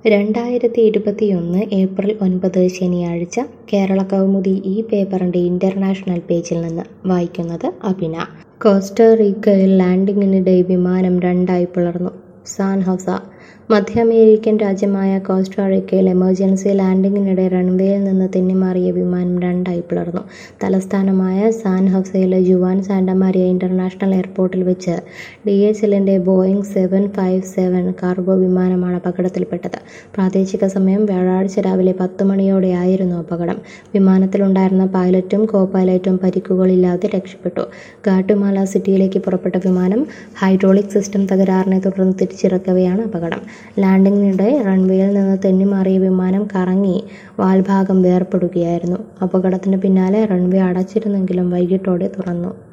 രണ്ടായിരത്തി ഇരുപത്തിയൊന്ന് ഏപ്രിൽ ഒൻപത് ശനിയാഴ്ച കേരള കൗമുദി ഈ പേപ്പറിൻ്റെ ഇൻ്റർനാഷണൽ പേജിൽ നിന്ന് വായിക്കുന്നത് അഭിന കോസ്റ്ററീക്കയിൽ ലാൻഡിങ്ങിനിടെ വിമാനം രണ്ടായി പിളർന്നു സാൻ ഹൊസ മധ്യ അമേരിക്കൻ രാജ്യമായ കോസ്റ്റാറിക്കയിൽ എമർജൻസി ലാൻഡിങ്ങിനിടെ റൺവേയിൽ നിന്ന് തെന്നിമാറിയ വിമാനം രണ്ടായി പിളർന്നു തലസ്ഥാനമായ സാൻ ഹൊസയിലെ ജുവാൻ സാന്റമാരിയ ഇന്റർനാഷണൽ എയർപോർട്ടിൽ വെച്ച് ഡി എച്ച് എല്ലിൻ്റെ Boeing seven five seven cargo വിമാനമാണ് അപകടത്തിൽപ്പെട്ടത് പ്രാദേശിക സമയം വ്യാഴാഴ്ച രാവിലെ പത്ത് മണിയോടെയായിരുന്നു അപകടം വിമാനത്തിലുണ്ടായിരുന്ന പൈലറ്റും കോ പൈലറ്റും പരിക്കുകളില്ലാതെ രക്ഷപ്പെട്ടു ഗാട്ടുമാല സിറ്റിയിലേക്ക് പുറപ്പെട്ട വിമാനം ഹൈഡ്രോളിക് സിസ്റ്റം തകരാറിനെ തുടർന്ന് തിരിച്ചിറക്കവെയാണ് അപകടം ലാൻഡിങ്ങിനിടെ റൺവേയിൽ നിന്ന് തെന്നിമാറിയ വിമാനം കറങ്ങി വാൽഭാഗം വേർപെടുകയായിരുന്നു അപകടത്തിന് പിന്നാലെ റൺവേ അടച്ചിരുന്നെങ്കിലും വൈകിട്ടോടെ തുറന്നു